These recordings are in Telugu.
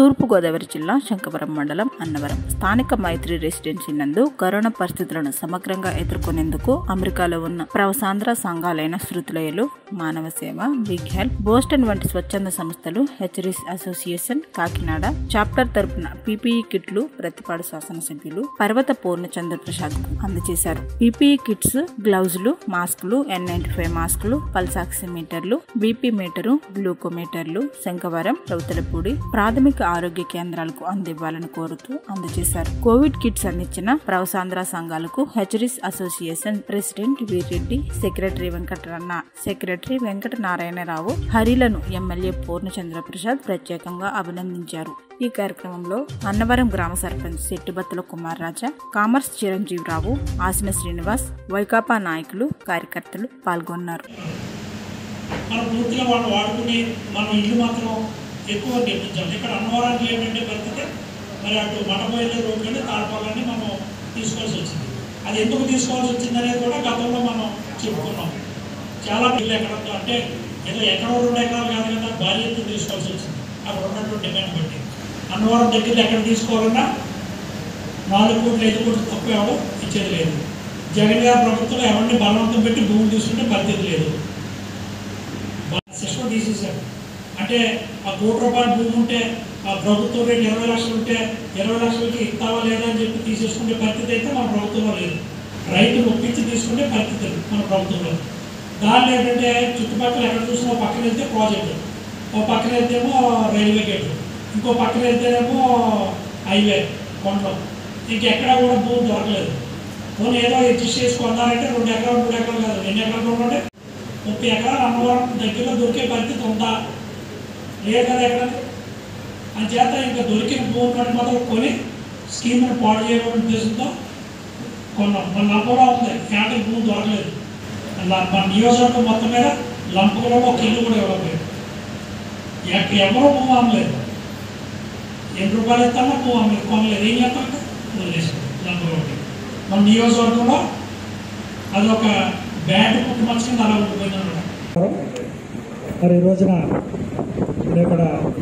తూర్పుగోదావరి జిల్లా శంకవరం మండలం అన్నవరం స్థానిక మైత్రి రెసిడెన్సీ నందు కరోనా పరిస్థితులను సమగ్రంగా ఎదుర్కొనేందుకు అమెరికాలో ఉన్న ప్రవసాంధ్ర సంఘాలైన శృతులయలు మానవ సేవ బిగ్ హెల్ప్ బోస్టన్ వంటి స్వచ్ఛంద సంస్థలు హెచ్చరిస్ అసోసియేషన్ కాకినాడ చాప్టర్ తరపున పీపీఈ కిట్లు ప్రతిపాడు శాసనసభ్యులు పర్వత పూర్ణచంద్ర ప్రసాద్ కు అందజేశారు పీపీఈ కిట్స్ గ్లౌజులు మాస్కులు ఎన్ నైన్టీ ఫైవ్ మాస్కులు పల్స్ ఆక్సిమీటర్లు బీపీ మీటరు గ్లూకోమీటర్లు శంకవరం రౌతలపూడి ప్రాథమిక ఆరోగ్య కేంద్రాలకు అందివ్వాలని కోరుతూ అందజేశారు కోవిడ్ కిట్స్ అందించిన ప్రవసాంధ్ర సంఘాలకు hatcheries association president Veereddy secretary Venkataranna secretary Venkata Narayanarao హరిలను ఎమ్మెల్యే పూర్ణచంద్ర ప్రసాద్ ప్రత్యేకంగా అభినందించారు ఈ కార్యక్రమంలో అన్నవరం గ్రామ సర్పంచ్ శెట్టిబత్తుల కుమార్ రాజా కామర్స్ చిరంజీవిరావు ఆసిన శ్రీనివాస్ వైకాపా నాయకులు కార్యకర్తలు పాల్గొన్నారు మనం పూర్తిగా వాళ్ళు వాడుకుని మనం ఇల్లు మాత్రం ఎక్కువ నిర్మించాలి ఇక్కడ అన్నవరానికి ఏంటంటే పరిస్థితి మరి అటు మడబోయే రోడ్లని తాడపాలని మనం తీసుకోవాల్సి వచ్చింది అది ఎందుకు తీసుకోవాల్సి వచ్చింది అనేది కూడా గతంలో మనం చెప్పుకున్నాం చాలా ఇల్లు ఎక్కడ అంటే ఏదో ఎకరం రెండు ఎకరాలు కాదు కదా భారీ ఎత్తున తీసుకోవాల్సి వచ్చింది అక్కడ ఉన్నటువంటి డిమాండ్ బట్టి అన్నవరం దగ్గర ఎక్కడ తీసుకోవాలన్నా నాలుగు కోట్లు ఐదు కోట్లు తక్కువ ఎవరు ఇచ్చేది లేదు జగన్ గారి ప్రభుత్వం ఎవరిని బలవంతం పెట్టి భూమి తీసుకుంటే పరిస్థితి లేదు సిస్టమ్ తీసేశారు అంటే ఆ కోటి రూపాయల భూమి ఉంటే ఆ ప్రభుత్వం రేటు ఇరవై లక్షలు ఉంటే ఇరవై లక్షలకి ఇస్తావా లేదా అని చెప్పి తీసేసుకునే పరిస్థితి అయితే మన ప్రభుత్వంలో లేదు రైతులు ఒప్పించి తీసుకునే పరిస్థితి మన ప్రభుత్వంలో దానిలో ఏంటంటే చుట్టుపక్కల ఎక్కడ చూసినా ఓ పక్కన వెళ్తే ప్రాజెక్టు ఓ పక్కన వెళ్తేమో రైల్వే గేటు ఇంకో పక్కన వెళ్తేనేమో హైవే కొండలు ఇంకెక్కడా కూడా భూమి దొరకలేదు పోనీ ఏదో అడ్జస్ట్ చేసి కొన్నారంటే రెండు ఎకరాలు మూడు ఎకరాలు కాదు ఎన్ని ఎకరాలు కొన్నారంటే ముప్పై ఎకరాలు అన్నవరం దగ్గరలో దొరికే పరిస్థితి ఉందా లేదు కదా ఎక్కడ అని చేత ఇంకా దొరికిన భూమి పని మొదలు కొని స్కీమ్ను పాడు చేయడం ఉద్దేశంతో కొన్నాం మన లంపలో ఉంది క్యాంటీన్ భూమి దొరకలేదు ల- మన నియోజకవర్గం మొత్తం మీద లంపలో ఒక ఇల్లు కూడా ఇవ్వలేదు ఎక్క- ఎవరో భూమి అమ్మలేదు ఎన్ని రూపాయలు ఇస్తామో భూమి అమ్మలేదు కొనలేదు ఏం చేస్తాం వదిలేసాం లంపలో మన నియోజకవర్గంలో అదొక బ్యాడ్ పుట్టుమచ్చ కింద అలా ఉండిపోయింది అనమాట మరి ఈ రోజున నేను ఇక్కడ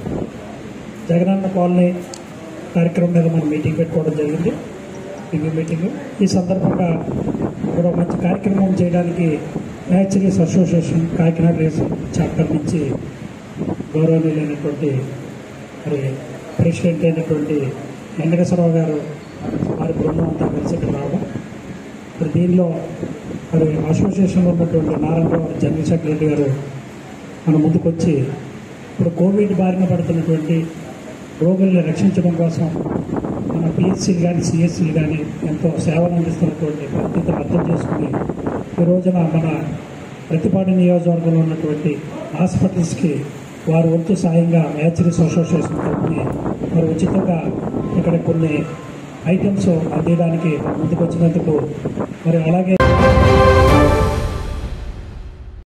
జగనన్న కాలనీ కార్యక్రమం మీద మనం మీటింగ్ పెట్టుకోవడం జరిగింది రివ్యూ మీటింగ్ ఈ సందర్భంగా ఇక్కడ ఒక మంచి కార్యక్రమం చేయడానికి న్యాచురీస్ అసోసియేషన్ కాకినాడ రీజన్ చాప్టర్ నుంచి గౌరవనీయులైనటువంటి మరి ప్రెసిడెంట్ అయినటువంటి వెంకటేశ్వరరావు గారు వారి బృందం అంతా కలిసి ఇక్కడ రావడం మరి దీనిలో మరి అసోసియేషన్లో ఉన్నటువంటి నారాయణరావు జనరల్ సెక్రటరీ గారు మన ముందుకొచ్చి ఇప్పుడు కోవిడ్ బారిన పడుతున్నటువంటి రోగుల్ని రక్షించడం కోసం మన పిహెచ్సీలు కానీ సిఎస్సీలు కానీ ఎంతో సేవలు అందిస్తున్నటువంటి పరిస్థితిని అర్థం చేసుకుని ఈ రోజున మన ప్రతిపాడు నియోజకవర్గంలో ఉన్నటువంటి హాస్పిటల్స్కి వారి వంతు సాయంగా మ్యాచరీస్ అసోసియేషన్ తరఫున మరి ఉచితంగా ఇక్కడ కొన్ని ఐటమ్స్ అందించడానికి ముందుకు వచ్చినందుకు మరి అలాగే